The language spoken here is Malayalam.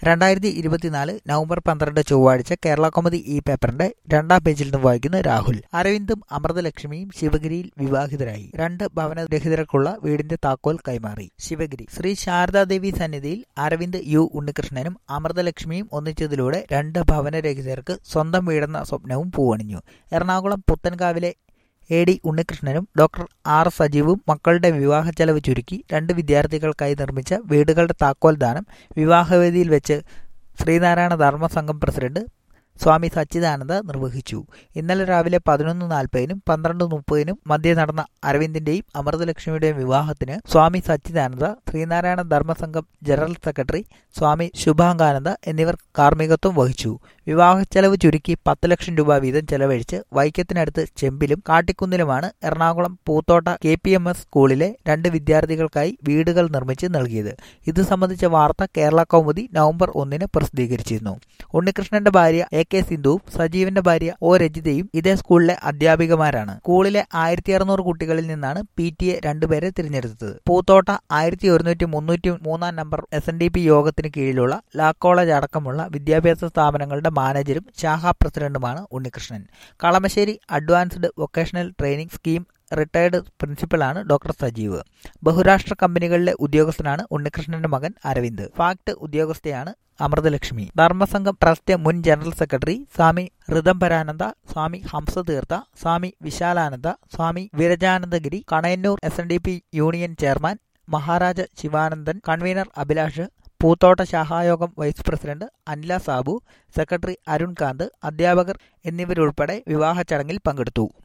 രണ്ടായിരത്തി ഇരുപത്തിനാല് നവംബർ പന്ത്രണ്ട് ചൊവ്വാഴ്ച കേരള കൗമുദി ഈ പേപ്പറിന്റെ രണ്ടാം പേജിൽ നിന്ന് വായിക്കുന്ന രാഹുൽ അരവിന്ദും അമൃതലക്ഷ്മിയും ശിവഗിരിയിൽ വിവാഹിതരായി രണ്ട് ഭവനരഹിതർക്കുള്ള വീടിന്റെ താക്കോൽ കൈമാറി ശിവഗിരി ശ്രീ ശാരദാദേവി സന്നിധിയിൽ അരവിന്ദ് യു ഉണ്ണികൃഷ്ണനും അമൃതലക്ഷ്മിയും ഒന്നിച്ചതിലൂടെ രണ്ട് ഭവനരഹിതർക്ക് സ്വന്തം വീടെന്ന സ്വപ്നവും പൂവണിഞ്ഞു എറണാകുളം പുത്തൻകാവിലെ എ ഡി ഉണ്ണികൃഷ്ണനും ഡോക്ടർ ആർ സജീവും മക്കളുടെ വിവാഹ ചെലവ് ചുരുക്കി രണ്ട് വിദ്യാർത്ഥികൾക്കായി നിർമ്മിച്ച വീടുകളുടെ താക്കോൽ ദാനം വിവാഹവേദിയിൽ വെച്ച് ശ്രീനാരായണ ധർമ്മസംഘം പ്രസിഡന്റ് സ്വാമി സച്ചിദാനന്ദ നിർവഹിച്ചു ഇന്നലെ രാവിലെ പതിനൊന്ന് നാൽപ്പതിനും പന്ത്രണ്ട് മുപ്പതിനും മധ്യേ നടന്ന അരവിന്ദിന്റെയും അമൃതലക്ഷ്മിയുടെയും വിവാഹത്തിന് സ്വാമി സച്ചിദാനന്ദ ശ്രീനാരായണ ധർമ്മസംഘം ജനറൽ സെക്രട്ടറി സ്വാമി ശുഭാംഗാനന്ദ എന്നിവർ കാർമ്മികത്വം വഹിച്ചു വിവാഹ ചെലവ് ചുരുക്കി പത്ത് ലക്ഷം രൂപ വീതം ചെലവഴിച്ച് വൈക്കത്തിനടുത്ത് ചെമ്പിലും കാട്ടിക്കുന്നിലുമാണ് Ernakulam Poothotta K P M S സ്കൂളിലെ രണ്ട് വിദ്യാർത്ഥികൾക്കായി വീടുകൾ നിർമ്മിച്ച് നൽകിയത് ഇത് സംബന്ധിച്ച വാർത്ത കേരള കൗമുദി നവംബർ ഒന്നിന് പ്രസിദ്ധീകരിച്ചിരുന്നു ഉണ്ണികൃഷ്ണന്റെ ഭാര്യ എ കെ സിന്ധുവും സജീവന്റെ ഭാര്യ ഒ രജിതയും ഇതേ സ്കൂളിലെ അധ്യാപികമാരാണ് സ്കൂളിലെ ആയിരത്തി അറുന്നൂറ് കുട്ടികളിൽ നിന്നാണ് പി ടി എ രണ്ടുപേരെ തിരഞ്ഞെടുത്തത് പൂത്തോട്ട ആയിരത്തി ഒരുന്നൂറ്റി മുന്നൂറ്റി മൂന്നാം number S N D P യോഗത്തിന് കീഴിലുള്ള ലാ കോളേജ് അടക്കമുള്ള വിദ്യാഭ്യാസ സ്ഥാപനങ്ങളുടെ മാനേജരും ശാഖാ പ്രസിഡന്റുമാണ് Unnikrishnan Kalamassery advanced vocational training scheme retired പ്രിൻസിപ്പലാണ് ഡോക്ടർ സജീവ് ബഹുരാഷ്ട്ര കമ്പനികളിലെ ഉദ്യോഗസ്ഥനാണ് ഉണ്ണികൃഷ്ണന്റെ മകൻ അരവിന്ദ് ഫാക്ട് ഉദ്യോഗസ്ഥയാണ് അമൃതലക്ഷ്മി ധർമ്മസംഘം ട്രസ്റ്റ് മുൻ general secretary Swami Rithambharananda Swami Hamsatheertha Swami Vishalananda Swami Virajanandagiri Kanayannur S N D P union chairman Maharaja Sivanandan convener Abhilash Poothotta ശാഖായോഗം vice president Anila Sabu secretary Arun Kant അധ്യാപകർ എന്നിവരുൾപ്പെടെ വിവാഹ ചടങ്ങിൽ പങ്കെടുത്തു